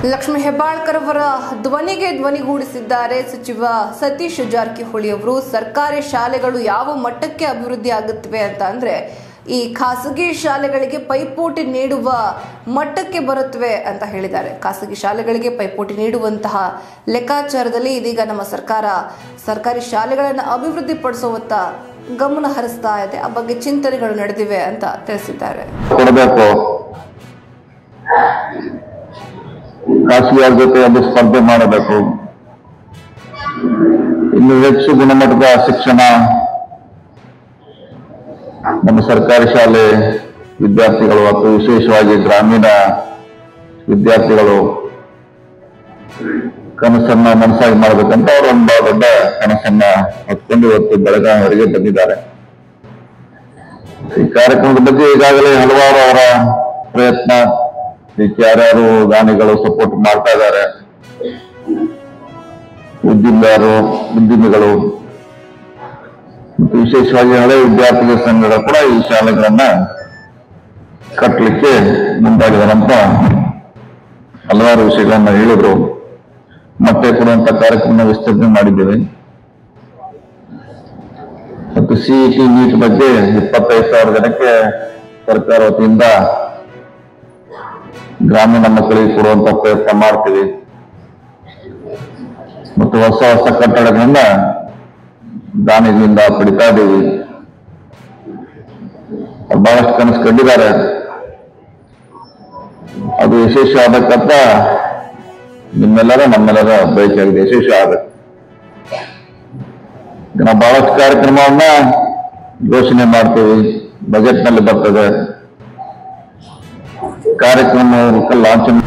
ಲಕ್ಷ್ಮೀ ಹೆಬ್ಬಾಳ್ಕರ್ ಅವರ ಧ್ವನಿಗೆ ಧ್ವನಿಗೂಡಿಸಿದ್ದಾರೆ ಸಚಿವ ಸತೀಶ್ ಜಾರಕಿಹೊಳಿ ಅವರು ಸರ್ಕಾರಿ ಶಾಲೆಗಳು ಯಾವ ಮಟ್ಟಕ್ಕೆ ಅಭಿವೃದ್ಧಿ ಆಗುತ್ತವೆ ಅಂತ ಅಂದ್ರೆ ಈ ಖಾಸಗಿ ಶಾಲೆಗಳಿಗೆ ಪೈಪೋಟಿ ನೀಡುವ ಮಟ್ಟಕ್ಕೆ ಬರುತ್ತವೆ ಅಂತ ಹೇಳಿದ್ದಾರೆ ಖಾಸಗಿ ಶಾಲೆಗಳಿಗೆ ಪೈಪೋಟಿ ನೀಡುವಂತಹ ಲೆಕ್ಕಾಚಾರದಲ್ಲಿ ಇದೀಗ ನಮ್ಮ ಸರ್ಕಾರ ಸರ್ಕಾರಿ ಶಾಲೆಗಳನ್ನು ಅಭಿವೃದ್ಧಿ ಪಡಿಸುವತ್ತ ಗಮನ ಹರಿಸ್ತಾ ಇದೆ ಆ ಬಗ್ಗೆ ಚಿಂತನೆಗಳು ನಡೆದಿವೆ ಅಂತ ತಿಳಿಸಿದ್ದಾರೆ ಕೊಡಬೇಕು ಖಾಸಗಿಯವ್ರ ಜೊತೆ ಒಂದು ಸ್ಪರ್ಧೆ ಮಾಡಬೇಕು ಇನ್ನು ಹೆಚ್ಚು ಗುಣಮಟ್ಟದ ಶಿಕ್ಷಣ ನಮ್ಮ ಸರ್ಕಾರಿ ಶಾಲೆ ವಿದ್ಯಾರ್ಥಿಗಳು ಮತ್ತು ವಿಶೇಷವಾಗಿ ಗ್ರಾಮೀಣ ವಿದ್ಯಾರ್ಥಿಗಳು ಕನಸನ್ನ ಮನಸ್ಸಾಗಿ ಮಾಡಬೇಕಂತ ಅವರು ಒಂದು ಬಹಳ ದೊಡ್ಡ ಕನಸನ್ನ ಹೊತ್ಕೊಂಡು ಇವತ್ತು ಬೆಳಗಾವಿವರೆಗೆ ಬಂದಿದ್ದಾರೆ ಈ ಕಾರ್ಯಕ್ರಮದ ಬಗ್ಗೆ ಈಗಾಗಲೇ ಹಲವಾರು ಅವರ ಪ್ರಯತ್ನ ಇದಕ್ಕೆ ಯಾರ್ಯಾರು ದಾನಿಗಳು ಸಪೋರ್ಟ್ ಮಾಡ್ತಾ ಇದ್ದಾರೆ ಉದ್ದಿಮೆದಾರರು ಉದ್ಯಮಿಗಳು ಮತ್ತು ವಿಶೇಷವಾಗಿ ಹಳೆ ವಿದ್ಯಾರ್ಥಿಗಳ ಸಂಘಗಳು ಕೂಡ ಈ ಶಾಲೆಗಳನ್ನ ಕಟ್ಟಲಿಕ್ಕೆ ಮುಂದಾಗಿದಾರಂತ ಹಲವಾರು ವಿಷಯಗಳನ್ನ ಹೇಳಿದ್ರು ಮತ್ತೆ ಕೊಡುವಂತ ಕಾರ್ಯಕ್ರಮ ವಿಸ್ತರಣೆ ಮಾಡಿದ್ದೇವೆ ಮತ್ತು ಸಿಇಟಿ ನೀಟ್ ಬಗ್ಗೆ ಇಪ್ಪತ್ತೈದು ಸಾವಿರ ಜನಕ್ಕೆ ಸರ್ಕಾರ ವತಿಯಿಂದ ಗ್ರಾಮೀಣ ಮಕ್ಕಳಿಗೆ ಕೊಡುವಂತ ಪ್ರಯತ್ನ ಮಾಡ್ತೀವಿ ಮತ್ತು ಹೊಸ ಹೊಸ ಕಟ್ಟಡಗಳನ್ನ ದಾನಿಗಳಿಂದ ಪಡಿತಾ ಇದ್ದೀವಿ ಅವ್ರು ಬಹಳಷ್ಟು ಕನಸು ಕಂಡಿದ್ದಾರೆ ಅದು ಯಶಸ್ವಿ ಆಗಬೇಕಂತ ನಿಮ್ಮೆಲ್ಲರ ನಮ್ಮೆಲ್ಲರ ಬಯಕೆಯಾಗಿದೆ ಯಶಸ್ವಿ ಆಗಬೇಕು ಈಗ ನಾವು ಬಹಳಷ್ಟು ಕಾರ್ಯಕ್ರಮವನ್ನ ಘೋಷಣೆ ಮಾಡ್ತೀವಿ ಬಜೆಟ್ ನಲ್ಲಿ ಬರ್ತದೆ ಕಾರ್ಯಕ್ರಮ ಲಾಂಛನ